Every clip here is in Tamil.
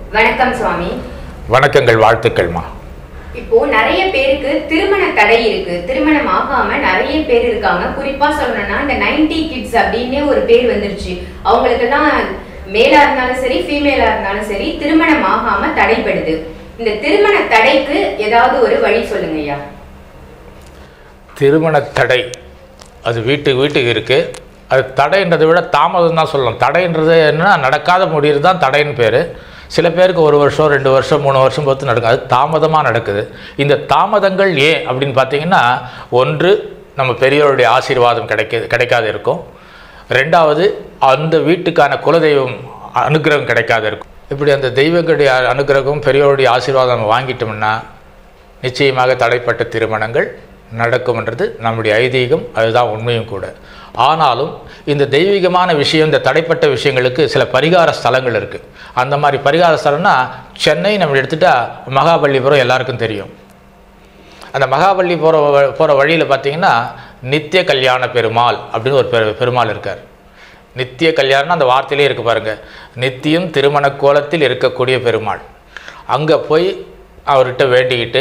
வணக்கம் சுவாமி வணக்கங்கள் வாழ்த்துக்கள்மா இப்போ நிறைய பேருக்கு திருமண தடை இருக்கு திருமணம் ஆகாம நிறைய பேர் இருக்காங்க குறிப்பா சொல்லணும்னா இந்த 90 கிட்ஸ் அப்படின்னே ஒரு பேர் வந்துருச்சு அவங்களுக்கெல்லாம் மேலா இருந்தாலும் சரி ஃபீமேலா இருந்தாலும் சரி திருமணம் ஆகாம தடைப்படுது இந்த திருமண தடைக்கு ஏதாவது ஒரு வழி சொல்லுங்க ஐயா திருமண தடை அது வீட்டுக்கு வீட்டுக்கு இருக்குது அது தடைன்றதை விட தாமதம் தான் சொல்லலாம் தடைன்றது என்ன நடக்காத முடியுறது தான் தடைன்னு பேர் சில பேருக்கு ஒரு வருஷம் ரெண்டு வருஷம் மூணு வருஷம் பொறுத்து நடக்கும் அது தாமதமாக நடக்குது இந்த தாமதங்கள் ஏன் அப்படின்னு பார்த்தீங்கன்னா ஒன்று நம்ம பெரியோருடைய ஆசீர்வாதம் கிடைக்க கிடைக்காது இருக்கும் ரெண்டாவது அந்த வீட்டுக்கான குலதெய்வம் அனுகிரகம் கிடைக்காது இருக்கும் இப்படி அந்த தெய்வங்களுடைய அனுகிரகம் பெரியோருடைய ஆசீர்வாதம் நம்ம வாங்கிட்டோம்னா நிச்சயமாக தடைப்பட்ட திருமணங்கள் நடக்கும்ன்றது நம்முடைய ஐதீகம் அதுதான் உண்மையும் கூட ஆனாலும் இந்த தெய்வீகமான விஷயம் இந்த தடைப்பட்ட விஷயங்களுக்கு சில பரிகார ஸ்தலங்கள் இருக்குது அந்த மாதிரி பரிகார ஸ்தலம்னா சென்னை நம்ம எடுத்துட்டா மகாபலிபுரம் எல்லாருக்கும் தெரியும் அந்த மகாபலி போகிற போகிற வழியில் பார்த்தீங்கன்னா நித்திய கல்யாண பெருமாள் அப்படின்னு ஒரு பெரு பெருமாள் இருக்கார் நித்திய கல்யாணம் அந்த வார்த்தையிலே இருக்கு பாருங்க நித்தியம் திருமண கோலத்தில் இருக்கக்கூடிய பெருமாள் அங்கே போய் அவர்கிட்ட வேண்டிக்கிட்டு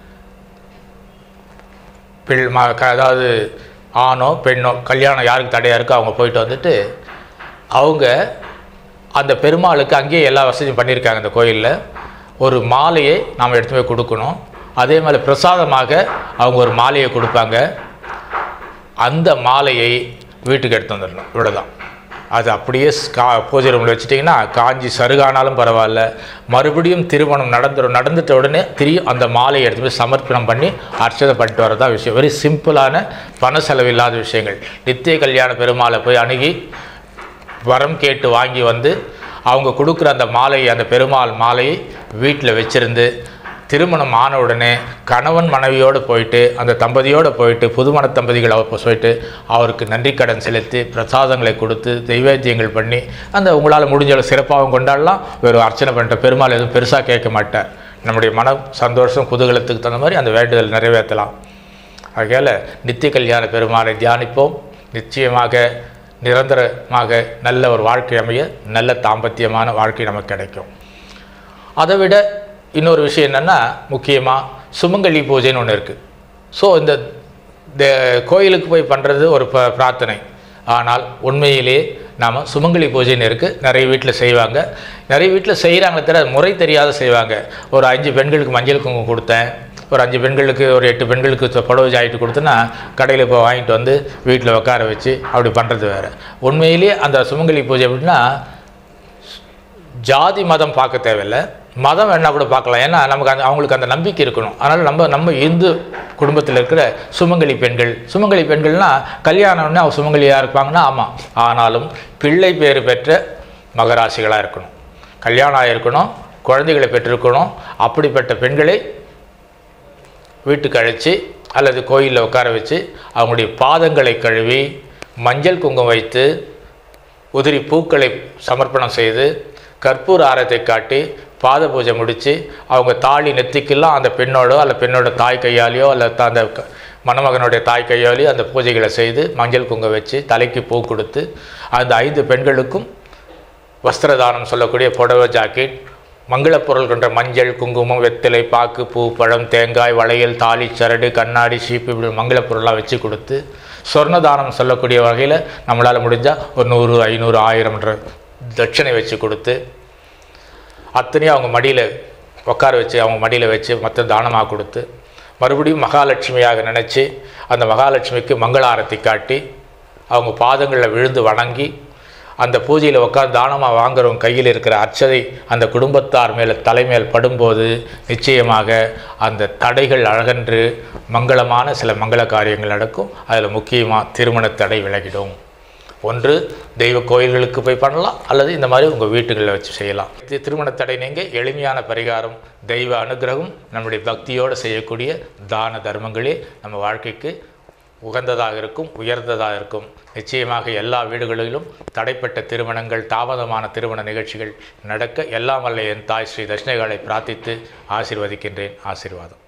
பிள் ம க- அதாவது ஆணோ பெண்ணோ கல்யாணம் யாருக்கு தடையாக இருக்கோ அவங்க போயிட்டு வந்துட்டு அவங்க அந்த பெருமாளுக்கு அங்கேயே எல்லா வசதியும் பண்ணியிருக்காங்க அந்த கோயிலில் ஒரு மாலையை நாம் எடுத்து போய் கொடுக்கணும் அதே மாதிரி பிரசாதமாக அவங்க ஒரு மாலையை கொடுப்பாங்க அந்த மாலையை வீட்டுக்கு எடுத்து வந்துடணும் இவ்வளோதான் அது அப்படியே ஸ் கா பூஜை ரூமில் வச்சுட்டிங்கன்னா காஞ்சி சருகானாலும் பரவாயில்ல மறுபடியும் திருமணம் நடந்துடும் நடந்துட்ட உடனே திரியும் அந்த மாலையை எடுத்து போய் சமர்ப்பணம் பண்ணி அர்ச்சனை பண்ணிட்டு வரதான் விஷயம் வெரி சிம்பிளான பண செலவில்லாத விஷயங்கள் நித்திய கல்யாண பெருமாளை போய் அணுகி வரம் கேட்டு வாங்கி வந்து அவங்க கொடுக்குற அந்த மாலையை அந்த பெருமாள் மாலையை வீட்டில் வச்சிருந்து திருமணம் ஆன உடனே கணவன் மனைவியோடு போயிட்டு அந்த தம்பதியோடு போயிட்டு புதுமண தம்பதிகள் அவ போயிட்டு அவருக்கு நன்றி கடன் செலுத்தி பிரசாதங்களை கொடுத்து தெய்வேத்தியங்கள் பண்ணி அந்த உங்களால் முடிஞ்ச அளவு சிறப்பாகவும் கொண்டாடலாம் வெறும் அர்ச்சனை பண்ணிட்ட பெருமாள் எதுவும் பெருசாக கேட்க மாட்டார் நம்முடைய மன சந்தோஷம் குதூகலத்துக்கு தகுந்த மாதிரி அந்த வேண்டுதல் நிறைவேற்றலாம் ஆகையால் நித்திய கல்யாண பெருமாளை தியானிப்போம் நிச்சயமாக நிரந்தரமாக நல்ல ஒரு வாழ்க்கை அமைய நல்ல தாம்பத்தியமான வாழ்க்கை நமக்கு கிடைக்கும் அதை விட இன்னொரு விஷயம் என்னென்னா முக்கியமாக சுமங்கலி பூஜைன்னு ஒன்று இருக்குது ஸோ இந்த தே- கோயிலுக்கு போய் பண்ணுறது ஒரு ப பிரார்த்தனை ஆனால் உண்மையிலே நாம் சுமங்கலி பூஜைன்னு இருக்குது நிறைய வீட்டில் செய்வாங்க நிறைய வீட்டில் செய்கிறாங்க தவிர அது முறை தெரியாத செய்வாங்க ஒரு அஞ்சு பெண்களுக்கு மஞ்சள் குங்குமம் கொடுத்தேன் ஒரு அஞ்சு பெண்களுக்கு ஒரு எட்டு பெண்களுக்கு சொ- புடவை ஜாயிட்டு கொடுத்தேன்னா கடையில் போய் வாங்கிட்டு வந்து வீட்டில் உட்கார வச்சு அப்படி பண்ணுறது வேறு உண்மையிலேயே அந்த சுமங்கலி பூஜை எப்படின்னா ஜாதி மதம் பார்க்க தேவையில்லை மதம் வேணா கூட பார்க்கலாம் ஏன்னா நமக்கு அந்த அவங்களுக்கு அந்த நம்பிக்கை இருக்கணும் அதனால் நம்ம நம்ம இந்து குடும்பத்தில் இருக்கிற சுமங்கலி பெண்கள் சுமங்கலி பெண்கள்னால் கல்யாணம்னா அவங்க சுமங்கலியாக இருப்பாங்கன்னா ஆமாம் ஆனாலும் பிள்ளை பேர் பெற்ற மகராசிகளாக இருக்கணும் கல்யாணம் ஆகிருக்கணும் குழந்தைகளை பெற்றிருக்கணும் அப்படிப்பட்ட பெண்களை வீட்டுக்கு அழைச்சி அல்லது கோயிலில் உட்கார வச்சு அவங்களுடைய பாதங்களை கழுவி மஞ்சள் குங்குமம் வைத்து உதிரி பூக்களை சமர்ப்பணம் செய்து கற்பூர ஆரத்தை காட்டி பாத பூஜை முடித்து அவங்க தாலி நெத்திக்கெல்லாம் அந்த பெண்ணோடோ அல்ல பெண்ணோட தாய் கையாலேயோ அல்ல த- அந்த க- மணமகனுடைய தாய் கையாலேயோ அந்த பூஜைகளை செய்து மஞ்சள் குங்குமம் வச்சு தலைக்கு பூ கொடுத்து அந்த ஐந்து பெண்களுக்கும் வஸ்திரதானம் சொல்லக்கூடிய புடவை ஜாக்கெட் மங்களப் பொருள் கொண்ட மஞ்சள் குங்குமம் வெத்திலை பாக்கு பூ பழம் தேங்காய் வளையல் தாலி சரடு கண்ணாடி சீப்பு இப்படி மங்களப் பொருளாக வச்சு கொடுத்து சொர்ணதானம் சொல்லக்கூடிய வகையில் நம்மளால் முடிஞ்சால் ஒரு நூறு ஐநூறு ஆயிரம்ன்ற தட்சணை வச்சு கொடுத்து அத்தனையும் அவங்க மடியில் உட்கார வச்சு அவங்க மடியில் வச்சு மற்ற தானமாக கொடுத்து மறுபடியும் மகாலட்சுமியாக நினச்சி அந்த மகாலட்சுமிக்கு மங்கள ஆரத்தி காட்டி அவங்க பாதங்களில் விழுந்து வணங்கி அந்த பூஜையில் உட்காந்து தானமாக வாங்குறவங்க கையில் இருக்கிற அர்ச்சதை அந்த குடும்பத்தார் மேலே தலைமேல் படும்போது நிச்சயமாக அந்த தடைகள் அழகன்று மங்களமான சில மங்கள காரியங்கள் நடக்கும் அதில் முக்கியமாக திருமண தடை விலகிடும் ஒன்று தெய்வ கோயில்களுக்கு போய் பண்ணலாம் அல்லது இந்த மாதிரி உங்கள் வீட்டுகளில் வச்சு செய்யலாம் தி- திருமண தடை நீங்க எளிமையான பரிகாரம் தெய்வ அனுகிரகம் நம்முடைய பக்தியோடு செய்யக்கூடிய தான தர்மங்களே நம்ம வாழ்க்கைக்கு உகந்ததாக இருக்கும் உயர்ந்ததாக இருக்கும் நிச்சயமாக எல்லா வீடுகளிலும் தடைப்பட்ட திருமணங்கள் தாமதமான திருமண நிகழ்ச்சிகள் நடக்க எல்லாம் வல்ல என் தாய் ஸ்ரீ தட்சிணகாலை பிரார்த்தித்து ஆசீர்வதிக்கின்றேன் ஆசீர்வாதம்